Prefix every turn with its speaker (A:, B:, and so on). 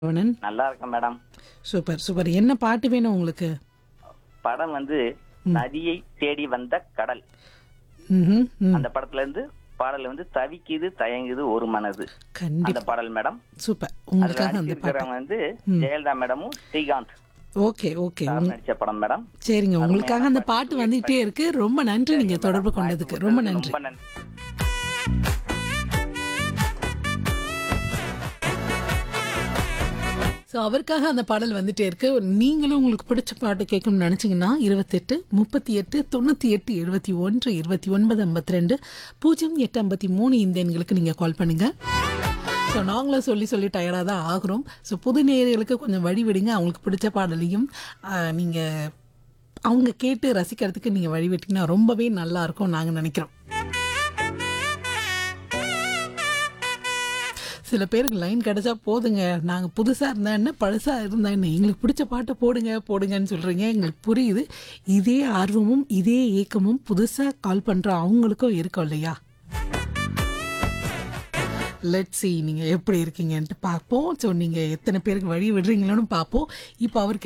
A: சரவணன்
B: நல்லா இருக்கேன் madam
A: super super என்ன பாட்டு வேணும் உங்களுக்கு
B: படம் வந்து நதியை தேடி வந்த கடல்
A: ம்ஹும், ம்.
B: அந்த படத்துல இருந்து பாடல் வந்து தவிக்குது தயங்குது ஒரு மனது
A: கண்டிப்பா
B: அந்த பாடல் மேடம்
A: சூப்பர்
B: அதுல
A: உங்களுக்காக அந்த பாட்டு
B: நடிச்சிருக்கிறவங்க வந்து ஜெயலலிதா மேடமும் ஸ்ரீகாந்த்
A: ஓகே ஓகே
B: சார் நடிச்ச படம் மேடம்
A: சரிங்க உங்களுக்காக அந்த பாட்டு வந்துட்டே இருக்கு ரொம்ப நன்றி நீங்க தொடர்பு கொண்டதுக்கு ரொம்ப நன்றி
B: ரொம்ப நன்றி
A: ஸோ அவருக்காக அந்த பாடல் வந்துட்டே இருக்கு நீங்களும் உங்களுக்கு பிடிச்ச பாட்டு கேட்கணும்னு நினச்சிங்கன்னா இருபத்தெட்டு முப்பத்தி எட்டு தொண்ணூற்றி எட்டு எழுபத்தி ஒன்று இருபத்தி ஒன்பது ஐம்பத்தி ரெண்டு பூஜ்ஜியம் எட்டு ஐம்பத்தி மூணு இந்த எண்களுக்கு நீங்கள் கால் பண்ணுங்க ஸோ நாங்களும் சொல்லி சொல்லி டயர்டாக தான் ஆகுறோம் ஸோ புது நேயர்களுக்கு கொஞ்சம் வழி விடுங்க அவங்களுக்கு பிடிச்ச பாடலையும் நீங்கள் அவங்க கேட்டு ரசிக்கிறதுக்கு நீங்கள் வழி விட்டீங்கன்னா ரொம்பவே நல்லா இருக்கும் நாங்கள் நினைக்கிறோம் சில பேருக்கு லைன் கிடைச்சா போதுங்க நாங்கள் புதுசாக இருந்தா என்ன பழசாக இருந்தா என்ன எங்களுக்கு பிடிச்ச பாட்டை போடுங்க போடுங்கன்னு சொல்கிறீங்க எங்களுக்கு புரியுது இதே ஆர்வமும் இதே ஏக்கமும் புதுசாக கால் பண்ணுற அவங்களுக்கும் இருக்கும் இல்லையா லெட் சி நீங்கள் எப்படி இருக்கீங்கன்ட்டு பார்ப்போம் ஸோ நீங்கள் எத்தனை பேருக்கு வழி விடுறீங்களோன்னு பார்ப்போம் இப்போ அவருக்கு